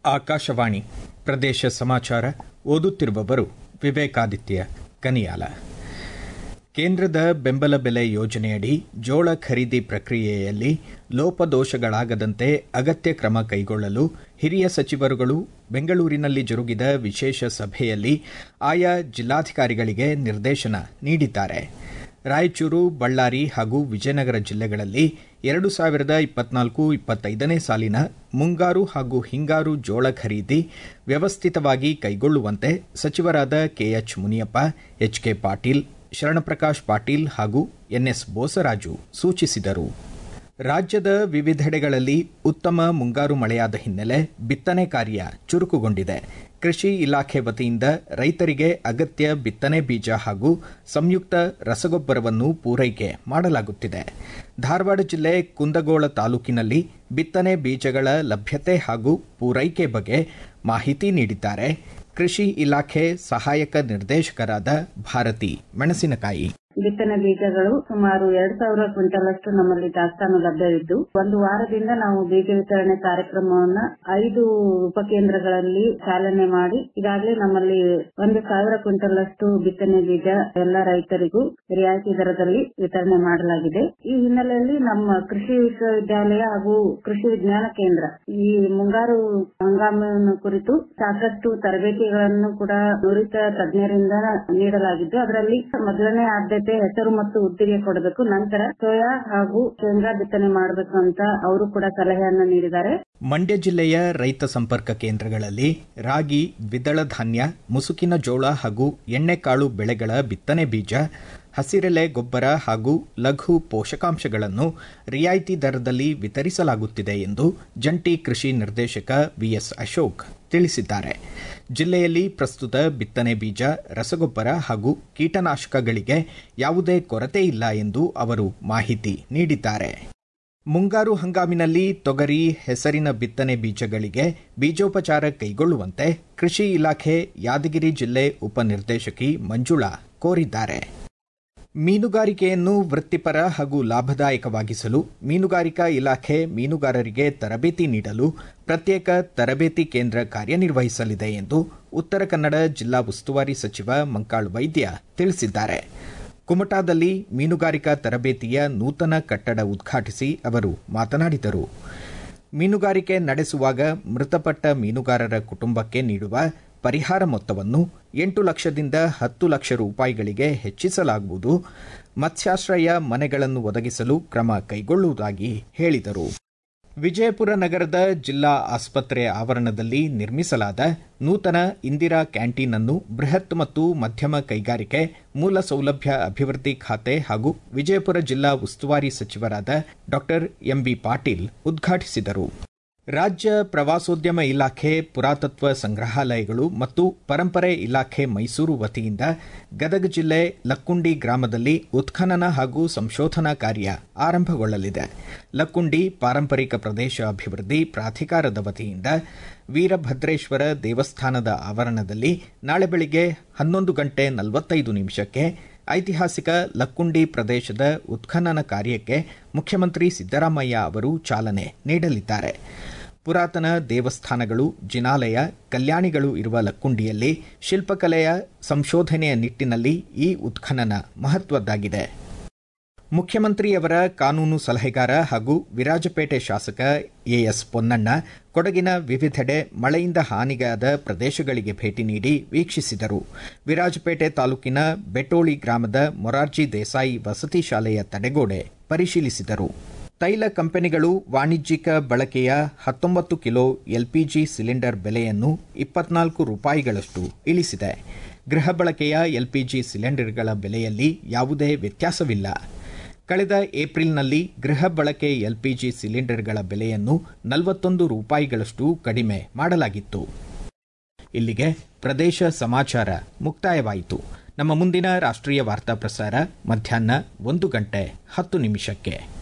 ಆಕಾಶವಾಣಿ ಪ್ರದೇಶ ಸಮಾಚಾರ ಓದುತ್ತಿರುವವರು ವಿವೇಕಾದಿತ್ಯ ಕನಿಯಾಲ ಕೇಂದ್ರದ ಬೆಂಬಲ ಬೆಲೆ ಯೋಜನೆಯಡಿ ಜೋಳ ಖರೀದಿ ಪ್ರಕ್ರಿಯೆಯಲ್ಲಿ ಲೋಪದೋಷಗಳಾಗದಂತೆ ಅಗತ್ಯ ಕ್ರಮ ಕೈಗೊಳ್ಳಲು ಹಿರಿಯ ಸಚಿವರುಗಳು ಬೆಂಗಳೂರಿನಲ್ಲಿ ಜರುಗಿದ ವಿಶೇಷ ಸಭೆಯಲ್ಲಿ ಆಯಾ ಜಿಲ್ಲಾಧಿಕಾರಿಗಳಿಗೆ ನಿರ್ದೇಶನ ನೀಡಿದ್ದಾರೆ ರಾಯಚೂರು ಬಳ್ಳಾರಿ ಹಾಗೂ ವಿಜಯನಗರ ಜಿಲ್ಲೆಗಳಲ್ಲಿ ಎರಡು ಸಾವಿರದ ಇಪ್ಪತ್ನಾಲ್ಕು ಇಪ್ಪತ್ತೈದನೇ ಸಾಲಿನ ಮುಂಗಾರು ಹಾಗೂ ಹಿಂಗಾರು ಜೋಳ ಖರೀದಿ ವ್ಯವಸ್ಥಿತವಾಗಿ ಕೈಗೊಳ್ಳುವಂತೆ ಸಚಿವರಾದ ಕೆಎಚ್ ಮುನಿಯಪ್ಪ ಎಚ್ಕೆ ಪಾಟೀಲ್ ಶರಣಪ್ರಕಾಶ್ ಪಾಟೀಲ್ ಹಾಗೂ ಎನ್ಎಸ್ ಬೋಸರಾಜು ಸೂಚಿಸಿದರು ರಾಜ್ಯದ ವಿವಿಧೆಡೆಗಳಲ್ಲಿ ಉತ್ತಮ ಮುಂಗಾರು ಮಳೆಯಾದ ಹಿನ್ನೆಲೆ ಬಿತ್ತನೆ ಕಾರ್ಯ ಚುರುಕುಗೊಂಡಿದೆ ಕೃಷಿ ಇಲಾಖೆ ವತಿಯಿಂದ ರೈತರಿಗೆ ಅಗತ್ಯ ಬಿತ್ತನೆ ಬೀಜ ಹಾಗೂ ಸಂಯುಕ್ತ ರಸಗೊಬ್ಬರವನ್ನು ಪೂರೈಕೆ ಮಾಡಲಾಗುತ್ತಿದೆ ಧಾರವಾಡ ಜಿಲ್ಲೆ ಕುಂದಗೋಳ ತಾಲೂಕಿನಲ್ಲಿ ಬಿತ್ತನೆ ಬೀಜಗಳ ಲಭ್ಯತೆ ಹಾಗೂ ಪೂರೈಕೆ ಬಗ್ಗೆ ಮಾಹಿತಿ ನೀಡಿದ್ದಾರೆ ಕೃಷಿ ಇಲಾಖೆ ಸಹಾಯಕ ನಿರ್ದೇಶಕರಾದ ಭಾರತಿ ಮೆಣಸಿನಕಾಯಿ ಬಿತ್ತನೆ ಬೀಜಗಳು ಸುಮಾರು ಎರಡ್ ಸಾವಿರ ಕ್ವಿಂಟಲ್ ಅಷ್ಟು ನಮ್ಮಲ್ಲಿ ದಾಸ್ತಾನು ಲಭ್ಯವಿದ್ದು ಒಂದು ವಾರದಿಂದ ನಾವು ಬೀಜ ವಿತರಣೆ ಕಾರ್ಯಕ್ರಮವನ್ನ ಐದು ಉಪಕೇಂದ್ರಗಳಲ್ಲಿ ಚಾಲನೆ ಮಾಡಿ ಈಗಾಗಲೇ ನಮ್ಮಲ್ಲಿ ಒಂದು ಸಾವಿರ ಕ್ವಿಂಟಲ್ ಅಷ್ಟು ಬಿತ್ತನೆ ಬೀಜ ಎಲ್ಲ ರೈತರಿಗೂ ರಿಯಾಯಿತಿ ದರದಲ್ಲಿ ವಿತರಣೆ ಮಾಡಲಾಗಿದೆ ಈ ಹಿನ್ನೆಲೆಯಲ್ಲಿ ನಮ್ಮ ಕೃಷಿ ವಿಶ್ವವಿದ್ಯಾಲಯ ಹಾಗೂ ಕೃಷಿ ವಿಜ್ಞಾನ ಕೇಂದ್ರ ಈ ಮುಂಗಾರು ಹಂಗಾಮಿನ ಕುರಿತು ಸಾಕಷ್ಟು ತರಬೇತಿಗಳನ್ನು ಕೂಡ ನುರಿತ ತಜ್ಞರಿಂದ ನೀಡಲಾಗಿದ್ದು ಅದರಲ್ಲಿ ಮೊದಲನೇ ಆದ್ಯತೆ ಹೆಸರು ಮತ್ತು ಉದ್ದಿಗೆ ಕೊಡಬೇಕು ನಂತರ ಸೋಯಾ ಹಾಗೂ ಶೇಂಗಾ ಬಿತ್ತನೆ ಮಾಡಬೇಕು ಅಂತ ಅವರು ಕೂಡ ಸಲಹೆಯನ್ನು ನೀಡಿದ್ದಾರೆ ಮಂಡ್ಯ ಜಿಲ್ಲೆಯ ರೈತ ಸಂಪರ್ಕ ಕೇಂದ್ರಗಳಲ್ಲಿ ರಾಗಿ ದ್ವಿದಳ ಧಾನ್ಯ ಮುಸುಕಿನ ಜೋಳ ಹಾಗೂ ಎಣ್ಣೆಕಾಳು ಬೆಳೆಗಳ ಬಿತ್ತನೆ ಬೀಜ ಹಸಿರೆಲೆ ಗೊಬ್ಬರ ಹಾಗೂ ಲಘು ಪೋಷಕಾಂಶಗಳನ್ನು ರಿಯಾಯಿತಿ ದರದಲ್ಲಿ ವಿತರಿಸಲಾಗುತ್ತಿದೆ ಎಂದು ಜಂಟಿ ಕೃಷಿ ನಿರ್ದೇಶಕ ವಿಎಸ್ ಅಶೋಕ್ ತಿಳಿಸಿದ್ದಾರೆ ಜಿಲ್ಲೆಯಲ್ಲಿ ಪ್ರಸ್ತುತ ಬಿತ್ತನೆ ಬೀಜ ರಸಗೊಬ್ಬರ ಹಾಗೂ ಕೀಟನಾಶಕಗಳಿಗೆ ಯಾವುದೇ ಕೊರತೆ ಇಲ್ಲ ಎಂದು ಅವರು ಮಾಹಿತಿ ನೀಡಿದ್ದಾರೆ ಮುಂಗಾರು ಹಂಗಾಮಿನಲ್ಲಿ ತೊಗರಿ ಹೆಸರಿನ ಬಿತ್ತನೆ ಬೀಜಗಳಿಗೆ ಬೀಜೋಪಚಾರ ಕೈಗೊಳ್ಳುವಂತೆ ಕೃಷಿ ಇಲಾಖೆ ಯಾದಗಿರಿ ಜಿಲ್ಲೆ ಉಪನಿರ್ದೇಶಕಿ ಮಂಜುಳಾ ಕೋರಿದ್ದಾರೆ ಮೀನುಗಾರಿಕೆಯನ್ನು ವೃತ್ತಿಪರ ಹಾಗೂ ಲಾಭದಾಯಕವಾಗಿಸಲು ಮೀನುಗಾರಿಕಾ ಇಲಾಖೆ ಮೀನುಗಾರರಿಗೆ ತರಬೇತಿ ನೀಡಲು ಪ್ರತ್ಯೇಕ ತರಬೇತಿ ಕೇಂದ್ರ ಕಾರ್ಯನಿರ್ವಹಿಸಲಿದೆ ಎಂದು ಉತ್ತರ ಕನ್ನಡ ಜಿಲ್ಲಾ ಉಸ್ತುವಾರಿ ಸಚಿವ ಮಂಕಾಳ್ ವೈದ್ಯ ತಿಳಿಸಿದ್ದಾರೆ ಕುಮಟಾದಲ್ಲಿ ಮೀನುಗಾರಿಕಾ ತರಬೇತಿಯ ನೂತನ ಕಟ್ಟಡ ಉದ್ಘಾಟಿಸಿ ಅವರು ಮಾತನಾಡಿದರು ಮೀನುಗಾರಿಕೆ ನಡೆಸುವಾಗ ಮೃತಪಟ್ಟ ಮೀನುಗಾರರ ಕುಟುಂಬಕ್ಕೆ ನೀಡುವ ಪರಿಹಾರ ಮೊತ್ತವನ್ನು ಎಂಟು ಲಕ್ಷದಿಂದ ಹತ್ತು ಲಕ್ಷ ರೂಪಾಯಿಗಳಿಗೆ ಹೆಚ್ಚಿಸಲಾಗುವುದು ಮತ್ಸ್ಯಾಶ್ರಯ ಮನೆಗಳನ್ನು ಒದಗಿಸಲು ಕ್ರಮ ಕೈಗೊಳ್ಳುವುದಾಗಿ ಹೇಳಿದರು ವಿಜಯಪುರ ನಗರದ ಜಿಲ್ಲಾ ಆಸ್ಪತ್ರೆ ಆವರಣದಲ್ಲಿ ನಿರ್ಮಿಸಲಾದ ನೂತನ ಇಂದಿರಾ ಕ್ಯಾಂಟೀನ್ ಅನ್ನು ಬೃಹತ್ ಮತ್ತು ಮಧ್ಯಮ ಕೈಗಾರಿಕೆ ಮೂಲ ಸೌಲಭ್ಯ ಅಭಿವೃದ್ಧಿ ಖಾತೆ ಹಾಗೂ ವಿಜಯಪುರ ಜಿಲ್ಲಾ ಉಸ್ತುವಾರಿ ಸಚಿವರಾದ ಡಾ ಎಂಬಿ ಪಾಟೀಲ್ ಉದ್ಘಾಟಿಸಿದರು ರಾಜ್ಯ ಪ್ರವಾಸೋದ್ಯಮ ಇಲಾಖೆ ಪುರಾತತ್ವ ಸಂಗ್ರಹಾಲಯಗಳು ಮತ್ತು ಪರಂಪರೆ ಇಲಾಖೆ ಮೈಸೂರು ವತಿಯಿಂದ ಗದಗ ಜಿಲ್ಲೆ ಲಕ್ಕುಂಡಿ ಗ್ರಾಮದಲ್ಲಿ ಉತ್ಖನನ ಹಾಗೂ ಸಂಶೋಧನಾ ಕಾರ್ಯ ಆರಂಭಗೊಳ್ಳಲಿದೆ ಲಕ್ಕುಂಡಿ ಪಾರಂಪರಿಕ ಪ್ರದೇಶ ಅಭಿವೃದ್ಧಿ ಪ್ರಾಧಿಕಾರದ ವತಿಯಿಂದ ವೀರಭದ್ರೇಶ್ವರ ದೇವಸ್ಥಾನದ ಆವರಣದಲ್ಲಿ ನಾಳೆ ಬೆಳಿಗ್ಗೆ ಹನ್ನೊಂದು ಗಂಟೆ ನಲವತ್ತೈದು ನಿಮಿಷಕ್ಕೆ ಐತಿಹಾಸಿಕ ಲಕ್ಕುಂಡಿ ಪ್ರದೇಶದ ಉತ್ಖನನ ಕಾರ್ಯಕ್ಕೆ ಮುಖ್ಯಮಂತ್ರಿ ಸಿದ್ದರಾಮಯ್ಯ ಅವರು ಚಾಲನೆ ನೀಡಲಿದ್ದಾರೆ ಪುರಾತನ ದೇವಸ್ಥಾನಗಳು ಜಿನಾಲಯ ಕಲ್ಯಾಣಿಗಳು ಇರುವ ಲಕ್ಕುಂಡಿಯಲ್ಲಿ ಶಿಲ್ಪಕಲೆಯ ಸಂಶೋಧನೆಯ ನಿಟ್ಟಿನಲ್ಲಿ ಈ ಉತ್ಖನನ ಮಹತ್ವದ್ದಾಗಿದೆ ಮುಖ್ಯಮಂತ್ರಿಯವರ ಕಾನೂನು ಸಲಹೆಗಾರ ಹಾಗೂ ವಿರಾಜಪೇಟೆ ಶಾಸಕ ಎಎಸ್ ಪೊನ್ನಣ್ಣ ಕೊಡಗಿನ ವಿವಿಧೆಡೆ ಮಳೆಯಿಂದ ಹಾನಿಗಾದ ಪ್ರದೇಶಗಳಿಗೆ ಭೇಟಿ ನೀಡಿ ವೀಕ್ಷಿಸಿದರು ವಿರಾಜಪೇಟೆ ತಾಲೂಕಿನ ಬೆಟೋಳಿ ಗ್ರಾಮದ ಮೊರಾರ್ಜಿ ದೇಸಾಯಿ ವಸತಿ ಶಾಲೆಯ ತಡೆಗೋಡೆ ಪರಿಶೀಲಿಸಿದರು ತೈಲ ಕಂಪನಿಗಳು ವಾಣಿಜ್ಯಿಕ ಬಳಕೆಯ ಹತ್ತೊಂಬತ್ತು ಕಿಲೋ ಎಲ್ಪಿಜಿ ಸಿಲಿಂಡರ್ ಬೆಲೆಯನ್ನು ಇಪ್ಪತ್ನಾಲ್ಕು ರೂಪಾಯಿಗಳಷ್ಟು ಇಳಿಸಿದೆ ಗೃಹ ಬಳಕೆಯ ಎಲ್ಪಿಜಿ ಸಿಲಿಂಡರ್ಗಳ ಬೆಲೆಯಲ್ಲಿ ಯಾವುದೇ ವ್ಯತ್ಯಾಸವಿಲ್ಲ ಕಳೆದ ಏಪ್ರಿಲ್ನಲ್ಲಿ ಗೃಹ ಬಳಕೆ ಎಲ್ಪಿಜಿ ಸಿಲಿಂಡರ್ಗಳ ಬೆಲೆಯನ್ನು ನಲವತ್ತೊಂದು ರೂಪಾಯಿಗಳಷ್ಟು ಕಡಿಮೆ ಮಾಡಲಾಗಿತ್ತು ಇಲ್ಲಿಗೆ ಪ್ರದೇಶ ಸಮಾಚಾರ ಮುಕ್ತಾಯವಾಯಿತು ನಮ್ಮ ಮುಂದಿನ ರಾಷ್ಟ್ರೀಯ ವಾರ್ತಾ ಪ್ರಸಾರ ಮಧ್ಯಾಹ್ನ ಒಂದು ಗಂಟೆ ಹತ್ತು ನಿಮಿಷಕ್ಕೆ